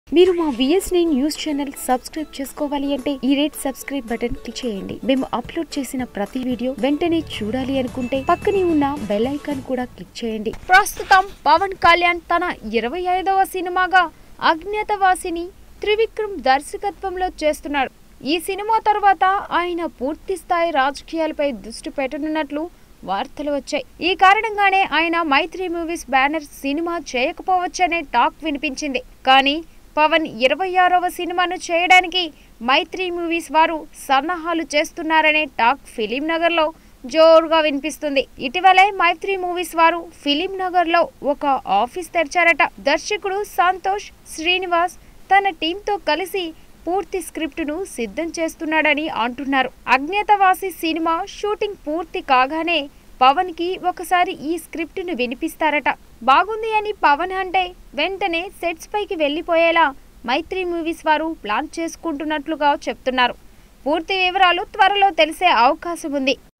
మీరు మా VS nine news channel subscribe చేసుకోవాలి అంటే ఈ రెడ్ సబ్స్క్రైబ్ బటన్ క్లిక్ చేయండి మేము అప్లోడ్ చేసిన ప్రతి వీడియో వెంటనే చూడాలి అనుకుంటే పక్కనే ఉన్న బెల్ ఐకాన్ కూడా క్లిక్ చేయండి ప్రస్తుతం పవన్ కళ్యాణ్ తన ఇరవై ఐదవ సినిమాగా అజ్ఞాతవాసిని త్రివిక్రమ్ దర్శకత్వంలో చేస్తున్నాడు ఈ సినిమా తర్వాత ఆయన పూర్తి స్థాయి రాజకీయాలపై దృష్టి పెట్టనున్నట్లు వార్తలు వచ్చాయి ఈ కారణంగానే ఆయన మైత్రి మూవీస్ బ్యానర్ సినిమా చేయకపోవచ్చనే టాక్ వినిపించింది కానీ పవన్ ఇరవై ఆరవ సినిమాను చేయడానికి మైత్రి మూవీస్ వారు సన్నాహాలు చేస్తున్నారనే టాక్ ఫిలిం నగర్లో జోరుగా వినిపిస్తుంది ఇటీవలే మైత్రి మూవీస్ వారు ఫిలిం నగర్లో ఒక ఆఫీస్ తెరిచారట దర్శకుడు సంతోష్ శ్రీనివాస్ తన టీంతో కలిసి పూర్తి స్క్రిప్టును సిద్ధం చేస్తున్నాడని అంటున్నారు అజ్ఞాతవాసి సినిమా షూటింగ్ పూర్తి కాగానే పవన్ కి ఒకసారి ఈ స్క్రిప్టును వినిపిస్తారట బాగుంది అని పవన్ అంటే వెంటనే సెట్స్ పైకి వెళ్లిపోయేలా మైత్రి మూవీస్ వారు ప్లాన్ చేసుకుంటున్నట్లుగా చెప్తున్నారు పూర్తి వివరాలు త్వరలో తెలిసే అవకాశం ఉంది